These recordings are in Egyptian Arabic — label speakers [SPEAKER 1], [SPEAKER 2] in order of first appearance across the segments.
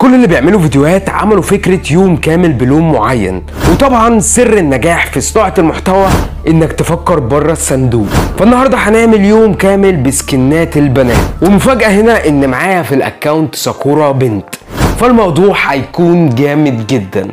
[SPEAKER 1] كل اللي بيعملوا فيديوهات عملوا فكرة يوم كامل بلون معين وطبعا سر النجاح في صناعة المحتوى انك تفكر بره الصندوق فالنهارده هنعمل يوم كامل بسكنات البنات ومفاجأة هنا ان معايا في الاكونت ساكورا بنت فالموضوع هيكون جامد جدا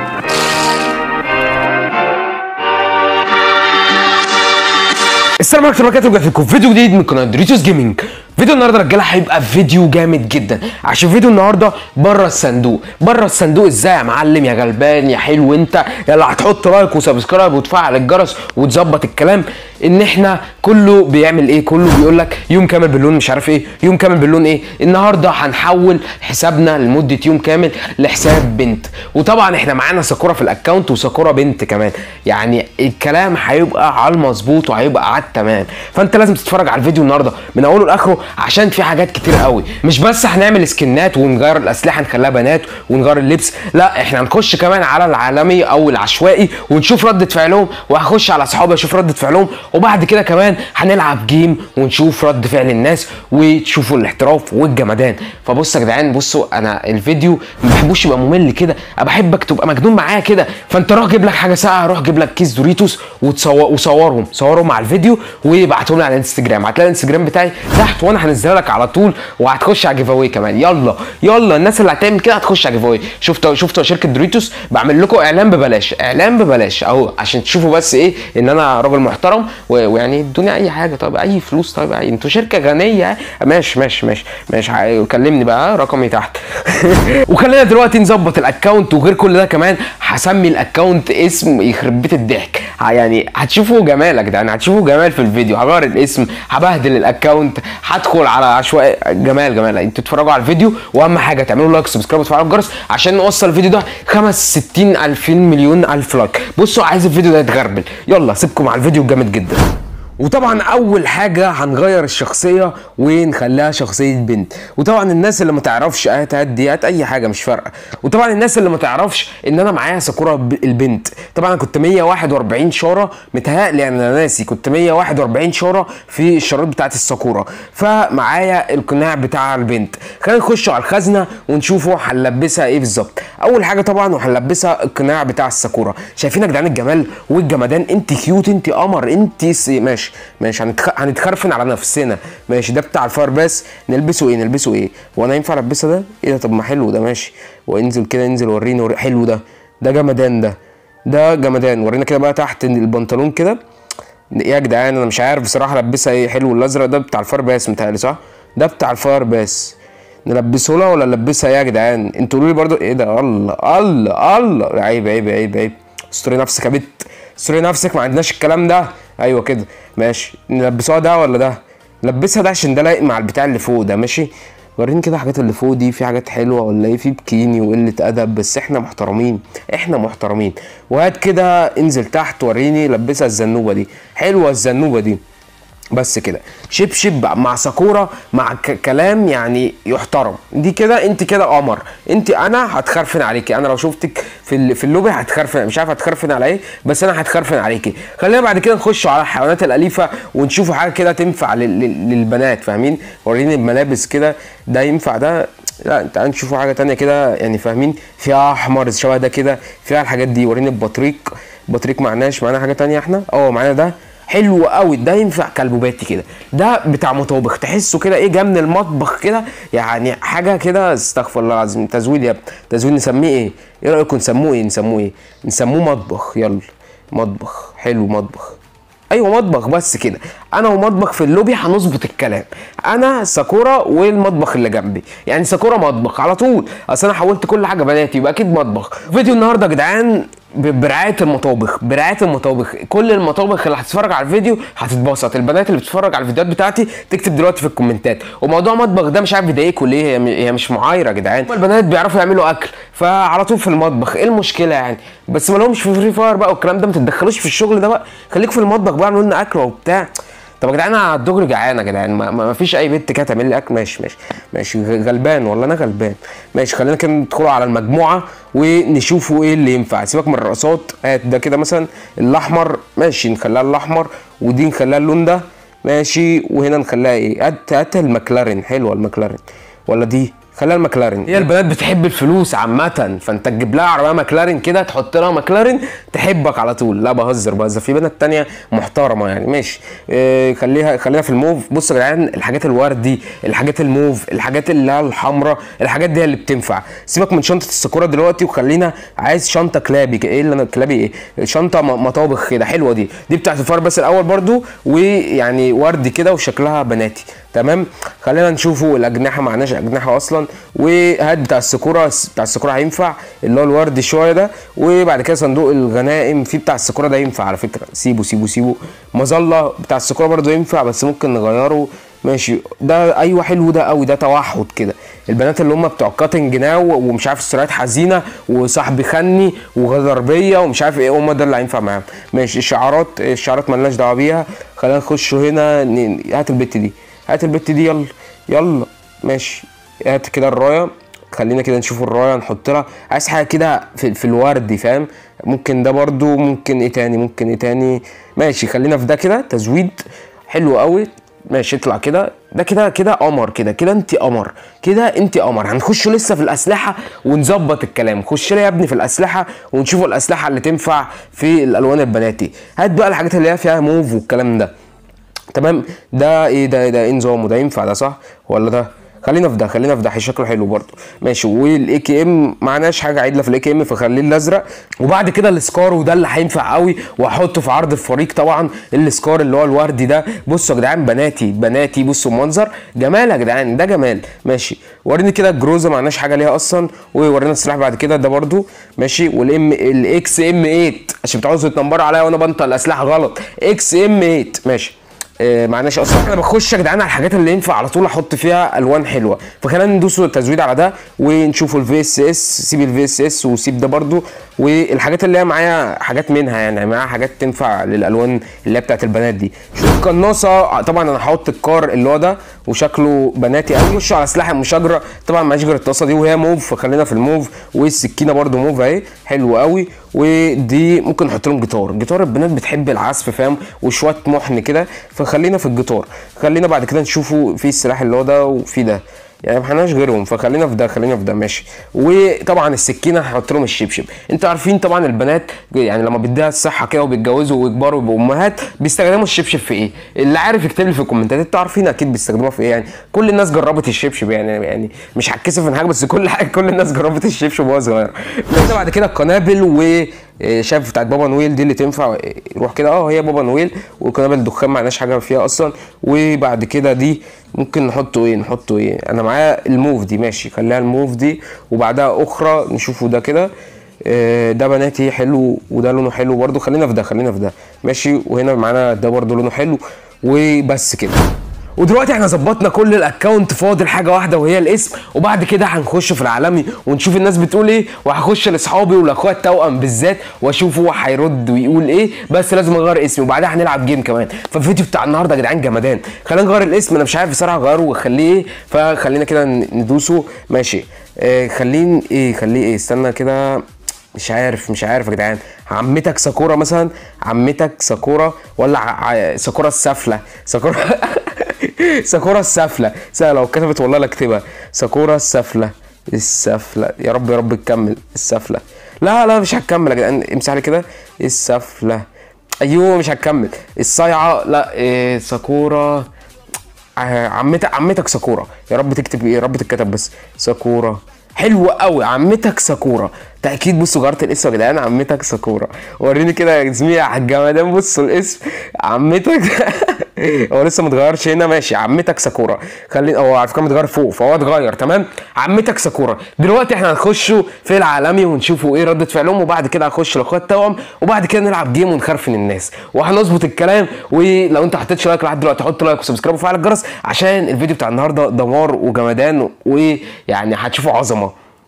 [SPEAKER 1] السلام عليكم ورحمه الله وبركاته لكم فيديو جديد من قناه دريتوس جيمنج فيديو النهارده يا رجاله هيبقى فيديو جامد جدا عشان فيديو النهارده بره الصندوق بره الصندوق ازاي يا معلم يا غلبان يا حلو انت يلا هتحط لايك وسبسكرايب وتفعل الجرس وتظبط الكلام ان احنا كله بيعمل ايه كله بيقول لك يوم كامل باللون مش عارف ايه يوم كامل باللون ايه النهارده هنحول حسابنا لمده يوم كامل لحساب بنت وطبعا احنا معانا ساكورا في الاكونت وساكورا بنت كمان يعني الكلام هيبقى على المظبوط وهيبقى على التمام فانت لازم تتفرج على الفيديو النهارده من اوله لاخره عشان في حاجات كتير قوي مش بس هنعمل سكنات ونغير الاسلحه نخليها بنات ونغير اللبس لا احنا هنخش كمان على العالمي او العشوائي ونشوف رده فعلهم وهخش على اصحابي اشوف رده فعلهم وبعد كده كمان هنلعب جيم ونشوف رد فعل الناس وتشوفوا الاحتراف والجمدان فبصوا يا جدعان بصوا انا الفيديو ما بحبوش يبقى ممل كده انا بحبك تبقى مجنون معايا كده فانت روح جيب لك حاجه ساقعه روح جيب لك كيس دوريتوس وتصور وصورهم صورهم مع الفيديو وابعتهم لي على الانستجرام هتلاقي الانستجرام بتاعي تحت وانا هنزلها لك على طول وهتخش على جيف اواي كمان يلا يلا الناس اللي هتعمل كده هتخش على جيف اواي شفتوا شفتوا شركه دوريتوس بعمل لكم اعلان ببلاش اعلان ببلاش اهو عشان تشوفوا بس ايه ان انا راجل محترم و- ويعني ادوني اي حاجه طيب اي فلوس طيب أي. انتوا شركه غنيه ماشي ماشي ماشي ماشي ع- كلمني بقى رقمي تحت وخلينا دلوقتي نظبط الاكونت وغير كل ده كمان هسمي الاكونت اسم يخرب بيت الضحك ه- يعني هتشوفوا جمال يا جدعان هتشوفوا جمال في الفيديو هغير الاسم هبهدل الاكونت هدخل على عشوائي جمال جمال انتوا تتفرجوا على الفيديو واهم حاجه تعملوا لايك سبسكرايب وتفعلوا الجرس عشان نوصل الفيديو ده 5 60 2000 مليون الف لايك بصوا عايز الفيديو ده يتغربل يلا سيبكم على الفيديو الجامد جدا وطبعا اول حاجه هنغير الشخصيه ونخليها شخصيه بنت وطبعا الناس اللي ما تعرفش هات هات دي هات اي حاجه مش فارقه وطبعا الناس اللي ما تعرفش ان انا معايا ساكورا ب- البنت طبعا انا كنت 141 شاره متهيألي انا ناسي كنت 141 شاره في الشارات بتاعت الساكورا فمعايا القناع بتاع البنت خلينا نخش على الخزنه ونشوفوا هنلبسها ايه بالظبط اول حاجه طبعا وهنلبسها القناع بتاع الساكورا شايفين يا جدعان الجمال والجمدان انت كيوت انت قمر انت س... ماشي ماشي هنتخ... هنتخرفن على نفسنا ماشي ده بتاع الفار بس نلبسه ايه نلبسه ايه وانا ينفع البسها ده ايه ده طب ما حلو ده ماشي وانزل كده انزل وريني وري... حلو ده ده جمدان ده ده جمدان ورينا كده بقى تحت البنطلون كده ايه يا جدعان انا مش عارف بصراحه البسها ايه حلو الازرق ده بتاع الفار باس متهيألي صح ده بتاع الفار باس نلبسه لها ولا نلبسها ايه يا جدعان انتوا قولوا لي برضو ايه ده الله الله الله عيب عيب عيب عيب استري نفسك يا بت استري نفسك ما عندناش الكلام ده ايوه كده ماشي نلبسوها ده ولا ده نلبسها ده عشان ده لايق مع البتاع اللي فوق ده ماشي وريني كده الحاجات اللي فوق دي في حاجات حلوه ولا ايه في بكيني وقله ادب بس احنا محترمين احنا محترمين وهات كده انزل تحت وريني لبسها الزنوبه دي حلوه الزنوبه دي بس كده شبشب مع ساكورا مع ك- كلام يعني يحترم دي كده انت كده قمر انت انا هتخرفن عليكي انا لو شفتك في ال- في اللوبي هتخرفن مش عارف هتخرفن على ايه بس انا هتخرفن عليكي خلينا بعد كده نخش على الحيوانات الاليفه ونشوفوا حاجه كده تنفع لل- لل- للبنات فاهمين وريني الملابس كده ده ينفع ده لا تعالى نشوفوا حاجه تانية كده يعني فاهمين فيها احمر شبه ده كده فيها الحاجات دي وريني البطريق بطريق معناش معانا حاجه تانية احنا اه معانا ده حلو قوي ده ينفع كلبوباتي كده ده بتاع مطابخ تحسه كده ايه جاي من المطبخ كده يعني حاجه كده استغفر الله العظيم تزويد يا ابني تزويد نسميه ايه ايه رايكم نسموه ايه نسموه ايه نسموه مطبخ يلا مطبخ حلو مطبخ ايوه مطبخ بس كده انا ومطبخ في اللوبي هنظبط الكلام انا ساكورا والمطبخ اللي جنبي يعني ساكورا مطبخ على طول اصل انا حولت كل حاجه بناتي يبقى اكيد مطبخ فيديو النهارده يا جدعان ب- برعايه المطابخ برعايه المطابخ كل المطابخ اللي هتتفرج على الفيديو هتتبسط البنات اللي بتتفرج على الفيديوهات بتاعتي تكتب دلوقتي في الكومنتات وموضوع مطبخ ده مش عارف بيضايقكم ليه هي م- هي مش معايره يا جدعان البنات بيعرفوا يعملوا اكل فعلى طول في المطبخ ايه المشكله يعني بس ما لهمش في فري فاير بقى والكلام ده ما تتدخلوش في الشغل ده بقى خليكوا في المطبخ بقى اعملوا لنا اكل وبتاع طب يا جدعان انا على الدغري جعان يا جدعان ما, ما ما فيش اي بنت كده تعمل لي اكل ماشي ماشي ماشي غ- غلبان والله انا غلبان ماشي خلينا كده ندخل على المجموعه ونشوفوا ايه اللي ينفع سيبك من الرقصات هات ده كده مثلا الاحمر ماشي نخليها الاحمر ودي نخليها اللون ده ماشي وهنا نخليها ايه هات هات المكلارين حلوه المكلارين ولا دي خليها المكلارين هي البنات بتحب الفلوس عامة فانت تجيب لها عربية مكلارين كده تحط لها مكلارين تحبك على طول لا بهزر بهزر في بنات تانية محترمة يعني ماشي إيه خليها خليها في الموف بصوا يا جدعان الحاجات الوردي الحاجات الموف الحاجات اللي هي الحمراء الحاجات دي هي اللي بتنفع سيبك من شنطة الساكورا دلوقتي وخلينا عايز شنطة كلابي ايه اللي انا كلابي ايه شنطة م- مطابخ كده حلوة دي دي بتاعت الفار بس الاول برضو ويعني وردي كده وشكلها بناتي تمام خلينا نشوفوا الاجنحه معناش اجنحه اصلا وهات بتاع السكوره بتاع السكوره هينفع اللي هو الوردي شويه ده وبعد كده صندوق الغنائم في بتاع السكوره ده ينفع على فكره سيبه سيبه سيبه مظله بتاع السكوره برضو ينفع بس ممكن نغيره ماشي ده ايوه حلو ده قوي ده توحد كده البنات اللي هم بتوع كاتنج ناو ومش عارف السرعات حزينه وصاحبي خني وغدر بيا ومش عارف ايه هم ده اللي هينفع معاهم ماشي الشعارات الشعارات مالناش دعوه بيها خلينا نخش هنا ن- هات البت دي هات البت دي يلا يلا ماشي هات كده الرايه خلينا كده نشوف الرايه نحط لها عايز حاجه كده في, في الوردي فاهم ممكن ده برضو ممكن ايه تاني ممكن ايه تاني ماشي خلينا في ده كده تزويد حلو قوي ماشي اطلع كده ده كده كده قمر كده كده انت قمر كده انت قمر هنخش لسه في الاسلحه ونظبط الكلام خش لي يا ابني في الاسلحه ونشوفوا الاسلحه اللي تنفع في الالوان البناتي هات بقى الحاجات اللي هي فيها موف والكلام ده تمام ده ايه ده ده ايه نظامه ده ينفع ده صح ولا ده خلينا في ده خلينا في ده شكله حلو برضه ماشي والاي كي ام معناش حاجه عدله في الاي كي ام فخليه الازرق وبعد كده السكار وده اللي هينفع قوي وهحطه في عرض الفريق طبعا السكار اللي هو الوردي ده بصوا يا جدعان بناتي بناتي بصوا المنظر جمال يا جدعان ده جمال ماشي وريني كده الجروزه معناش حاجه ليها اصلا وورينا السلاح بعد كده ده برضه ماشي والام الاكس ام 8 عشان بتعوزوا تنمروا عليا وانا بنطق الاسلحه غلط اكس ام 8 ماشي آه، معناش اصلا انا بخش يا جدعان على الحاجات اللي ينفع على طول احط فيها الوان حلوه فخلينا ندوس التزويد على ده ونشوفوا الفي اس اس سيب الفي اس اس وسيب ده برده والحاجات اللي هي معايا حاجات منها يعني معايا حاجات تنفع للالوان اللي هي بتاعت البنات دي شوف قناصه طبعا انا هحط الكار اللي هو ده وشكله بناتي قوي نخش على سلاح المشاجره طبعا معيش غير الطاسه دي وهي موف فخلينا في الموف والسكينه برده موف اهي حلو قوي ودي ممكن نحط لهم جيتار جيتار البنات بتحب العزف فاهم وشويه محن كده فخلينا في الجيتار خلينا بعد كده نشوفوا في السلاح اللي هو ده وفي ده يعني ما حناش غيرهم فخلينا في ده خلينا في ده ماشي وطبعا السكينه هحط لهم الشبشب انتوا عارفين طبعا البنات يعني لما بيديها الصحه كده وبيتجوزوا ويكبروا ويبقوا امهات بيستخدموا الشبشب في ايه اللي عارف يكتب لي في الكومنتات انتوا عارفين اكيد بيستخدموها في ايه يعني كل الناس جربت الشبشب يعني يعني مش هتكسف من حاجه بس كل حاجه كل الناس جربت الشبشب وهو صغير كده بعد كده القنابل و شايف بتاعت بابا نويل دي اللي تنفع يروح كده اه هي بابا نويل وقنابل الدخان معناش حاجه فيها اصلا وبعد كده دي ممكن نحطه ايه نحطه ايه انا معايا الموف دي ماشي خليها الموف دي وبعدها اخرى نشوفه ده كده آه، ده بناتي حلو وده لونه حلو برده خلينا في ده خلينا في ده ماشي وهنا معانا ده برده لونه حلو وبس كده ودلوقتي احنا ظبطنا كل الاكونت فاضل حاجه واحده وهي الاسم وبعد كده هنخش في العالمي ونشوف الناس بتقول ايه وهخش لاصحابي ولاخويا التوأم بالذات واشوف هو هيرد ويقول ايه بس لازم اغير اسمي وبعدها هنلعب جيم كمان فالفيديو بتاع النهارده يا جدعان جمدان خلينا نغير الاسم انا مش عارف بصراحه اغيره واخليه ايه فخلينا كده ندوسه ماشي آه خلين ايه خليه ايه استنى كده مش عارف مش عارف يا جدعان عمتك ساكورا مثلا عمتك ساكورا ولا ع- ع- ساكورا السفله ساكورا ساكورا السفله سهله لو كتبت والله لا اكتبها ساكورا السفله السفله يا رب يا رب تكمل السفله لا لا مش هتكمل يا جدعان امسح لي كده السفله ايوه مش هتكمل الصايعه لا إيه ساكورا ع- عمتك عمتك ساكورا يا رب تكتب يا رب تتكتب بس ساكورا حلو قوي عمتك ساكورا تاكيد بصوا غيرت الاسم يا جدعان عمتك ساكورا وريني كده يا زميلي على الجمدان بصوا الاسم عمتك هو لسه متغيرش هنا ماشي عمتك ساكورا خلينا هو على فكره متغير فوق فهو اتغير تمام عمتك ساكورا دلوقتي احنا هنخشوا في العالمي ونشوفوا ايه رده فعلهم وبعد كده هنخش لاخوات التوأم وبعد كده نلعب جيم ونخرفن الناس وهنظبط الكلام ولو انت حطيتش لايك لحد دلوقتي حط لايك وسبسكرايب وفعل الجرس عشان الفيديو بتاع النهارده دمار وجمدان ويعني هتشوفوا عظمه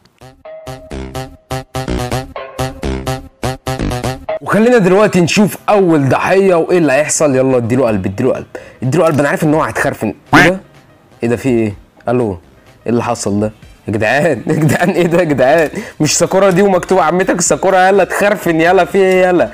[SPEAKER 1] وخلينا دلوقتي نشوف اول ضحيه وايه اللي هيحصل يلا اديله قلب اديله قلب اديله قلب انا عارف ان هو هيتخرفن ايه ده ايه ده في ايه الو ايه اللي حصل ده يا جدعان يا جدعان ايه ده يا جدعان مش ساكورا دي ومكتوب عمتك ساكورا يلا تخرفن يلا في ايه يلا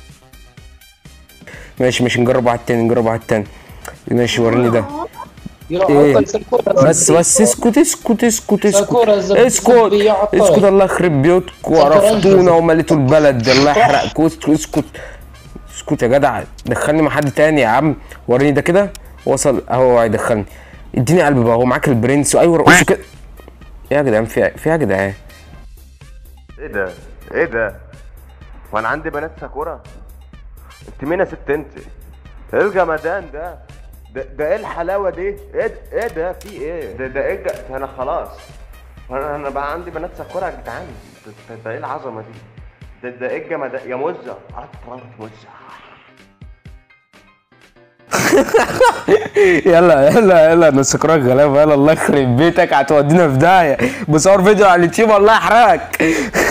[SPEAKER 1] ماشي ماشي نجرب واحد تاني نجرب واحد تاني ماشي وريني ده
[SPEAKER 2] يروح
[SPEAKER 1] إيه؟
[SPEAKER 2] يعطيك ساكورا
[SPEAKER 1] بس بس اسكت اسكت اسكت
[SPEAKER 2] ساكورا
[SPEAKER 1] اسكت
[SPEAKER 2] زب-
[SPEAKER 1] اسكت
[SPEAKER 2] زبي يعطيك.
[SPEAKER 1] اسكت الله يخرب بيوتكم وعرفتونا
[SPEAKER 2] زب-
[SPEAKER 1] ومليتوا البلد الله يحرقكم اسكت اسكت اسكت يا جدع دخلني مع حد تاني يا عم وريني ده كده وصل اهو هيدخلني اديني قلب بقى هو معاك البرنس وايوه رقصه كده إيه يا جدعان في في يا جدعان
[SPEAKER 3] ايه ده؟ ايه ده؟ وانا عندي بنات ساكورا؟ انت مين يا ست انت؟ ايه الجمدان ده؟ ده, ده ايه الحلاوه دي؟ ايه ده- ايه ده؟ في ايه؟ ده ده ايه الج- ده انا خلاص انا انا بقى عندي بنات ساكورا يا جدعان ده, ده, ده ايه العظمه دي؟ ده ده ايه الجمدان يا مزه اطرف مزه
[SPEAKER 1] يلا يلا يلا نسكرك غلابه يلا الله يخرب بيتك هتودينا في داهيه بصور فيديو على اليوتيوب الله يحرقك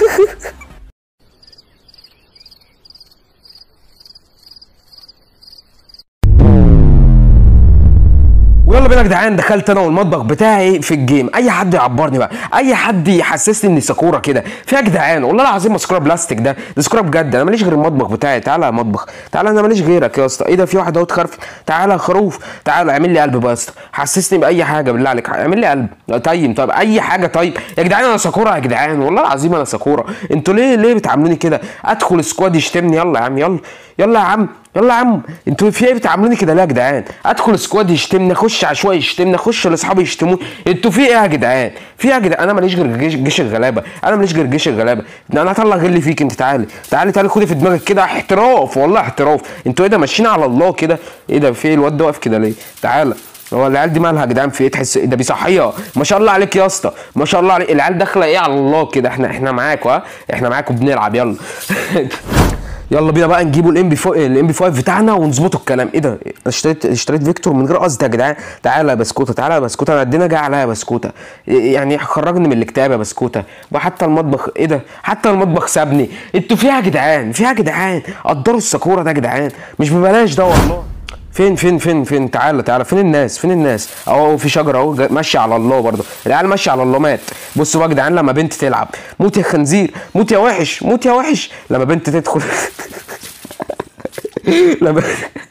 [SPEAKER 1] ويلا بينا يا جدعان دخلت انا والمطبخ بتاعي في الجيم اي حد يعبرني بقى اي حد يحسسني اني ساكورا كده في يا جدعان والله العظيم ما ساكورا بلاستيك ده ده ساكورا بجد انا ماليش غير المطبخ بتاعي تعالى يا مطبخ تعالى انا ماليش غيرك يا اسطى ايه ده في واحد اهو اتخرف تعالى يا خروف تعالى اعمل لي قلب بقى يا اسطى حسسني باي حاجه بالله عليك اعمل لي قلب طيب طيب اي حاجه طيب يا جدعان انا ساكورا يا جدعان والله العظيم انا ساكورا انتوا ليه ليه بتعاملوني كده ادخل سكواد يشتمني يلا يا عم يلا يلا يا عم يلا يا عم انتوا في ايه بتعاملوني كده ليه يا جدعان ادخل سكواد يشتمني اخش عشوائي يشتمني اخش لاصحابي يشتموني انتوا في ايه يا جدعان في ايه يا جدعان انا ماليش غير جيش, جيش الغلابه انا ماليش غير جيش الغلابه ده انا هطلع غلي فيك انت تعالي تعالي تعالي خدي في دماغك كده احتراف والله احتراف انتوا ايه ده ماشيين على الله كده ايه ده في ايه الواد ده واقف كده ليه تعالى هو العيال دي مالها يا جدعان في ايه تحس ده بيصحيها ما شاء الله عليك يا اسطى ما شاء الله عليك العيال داخله ايه على الله كده احنا احنا معاكوا ها احنا معاكوا بنلعب يلا يلا بينا بقى نجيبوا الام بي الام بي 5 بتاعنا ونظبطوا الكلام ايه ده أنا اشتريت اشتريت فيكتور من غير قصد يا جدعان تعالى يا بسكوته تعالى يا بسكوته انا الدنيا جايه عليا يا بسكوته يعني خرجني من الاكتئاب يا بسكوته بقى حتى المطبخ ايه ده حتى المطبخ سابني انتوا فيها يا جدعان فيها يا جدعان قدروا الساكوره ده يا جدعان مش ببلاش ده والله فين فين فين فين تعالى تعالى فين الناس فين الناس اهو في شجره اهو جا- ماشيه على الله برضه العيال ماشيه على الله مات بصوا بقى يا جدعان لما بنت تلعب موت يا خنزير موت يا وحش موت يا وحش لما بنت تدخل لما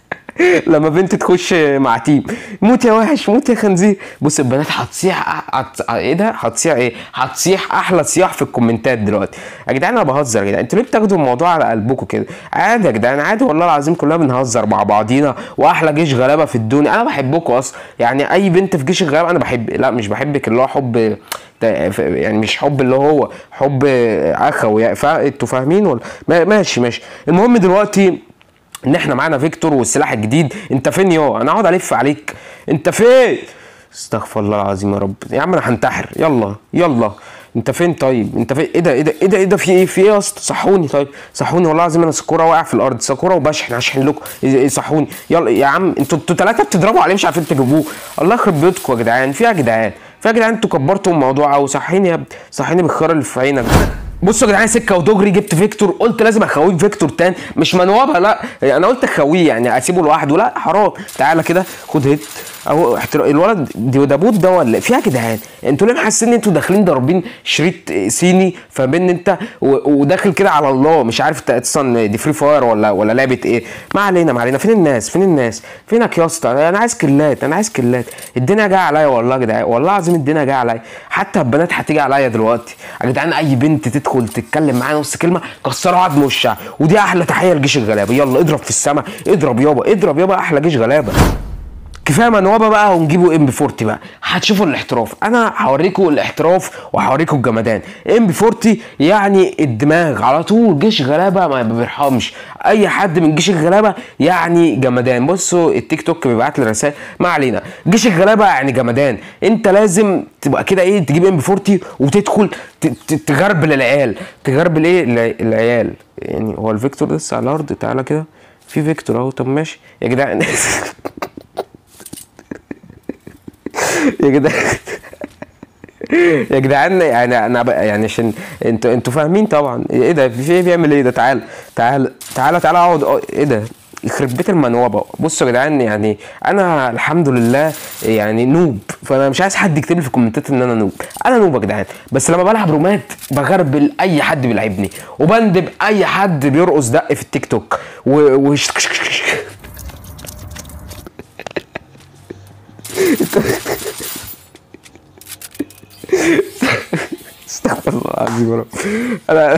[SPEAKER 1] لما بنت تخش مع تيم موت يا وحش موت يا خنزير بص البنات هتصيح أح- هت... ايه ده هتصيح ايه هتصيح احلى صياح في الكومنتات دلوقتي يا جدعان انا بهزر يا جدعان انتوا ليه بتاخدوا الموضوع على قلبكم كده عادي يا جدعان عادي والله العظيم كلنا بنهزر مع بعضينا واحلى جيش غلابه في الدنيا انا بحبكم اصلا يعني اي بنت في جيش الغلابه انا بحب لا مش بحبك اللي هو حب ده- ف- يعني مش حب اللي هو حب اخوي يعني فا- انتوا فاهمين ولا ما- ماشي ماشي المهم دلوقتي ان احنا معانا فيكتور والسلاح الجديد انت فين يا انا اقعد الف عليك انت فين استغفر الله العظيم يا رب يا عم انا هنتحر يلا يلا انت فين طيب انت فين ايه ده ايه ده ايه ده ايه ده في ايه في ايه يا اسطى صحوني طيب صحوني والله العظيم انا سكوره واقع في الارض سكوره وبشحن هشحن لكم ايه ايه صحوني يلا يا عم انتوا انتوا ثلاثه بتضربوا عليه مش عارفين تجيبوه الله يخرب بيوتكم يا جدعان في إيه يا جدعان في إيه يا جدعان انتوا كبرتوا الموضوع او صحيني يا ابني صحيني بالخيار اللي في عينك ده. بصوا يا جدعان سكه ودغري جبت فيكتور قلت لازم اخويه فيكتور تاني مش منوبها لا انا قلت اخويه يعني اسيبه لوحده لا حرام تعالى كده خد هيت اهو احترام الولد دي ده بوت ده ولا في يا جدعان انتوا ليه محسين ان انتوا داخلين ضاربين شريط صيني فبين انت و- وداخل كده على الله مش عارف انت اصلا دي فري فاير ولا ولا لعبه ايه ما علينا ما علينا فين الناس فين الناس فينك يا اسطى انا عايز كلات انا عايز كلات الدنيا جايه عليا والله يا جدعان والله العظيم الدنيا جايه عليا حتى البنات هتيجي عليا دلوقتي يا جدعان اي بنت تدخل تتكلم معايا نص كلمه كسروا عظم وشها ودي احلى تحيه لجيش الغلابه يلا اضرب في السما اضرب يابا اضرب يابا احلى جيش غلابه كفايه منوبه بقى ونجيبوا ام بي 40 بقى هتشوفوا الاحتراف انا هوريكم الاحتراف وهوريكم الجمدان ام بي 40 يعني الدماغ على طول جيش غلابه ما بيرحمش اي حد من جيش الغلابه يعني جمدان بصوا التيك توك بيبعت لي رسائل ما علينا جيش الغلابه يعني جمدان انت لازم تبقى كده ايه تجيب ام بي 40 وتدخل ت- ت- تغربل العيال تغربل ايه الع- العيال يعني هو الفيكتور لسه على الارض تعالى كده في فيكتور اهو طب ماشي يا جدعان يا جدعان يا جدعان يعني انا بقى يعني عشان انتوا انتوا فاهمين طبعا ايه ده في ايه بيعمل ايه ده تعال تعال تعال تعال اقعد اه، ايه ده يخرب بيت المنوبه بصوا يا جدعان يعني انا الحمد لله يعني نوب فانا مش عايز حد يكتب لي في الكومنتات ان انا نوب انا نوب يا جدعان بس لما بلعب رومات بغربل اي حد بيلعبني وبندب اي حد بيرقص دق في التيك توك و... و... استغفر الله العظيم يا رب انا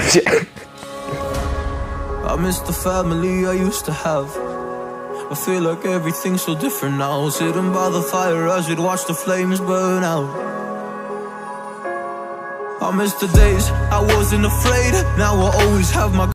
[SPEAKER 2] I miss the family I used to have. I feel like everything's so different now. Sitting by the fire as we'd watch the flames burn out. I miss the days I wasn't afraid. Now I always have my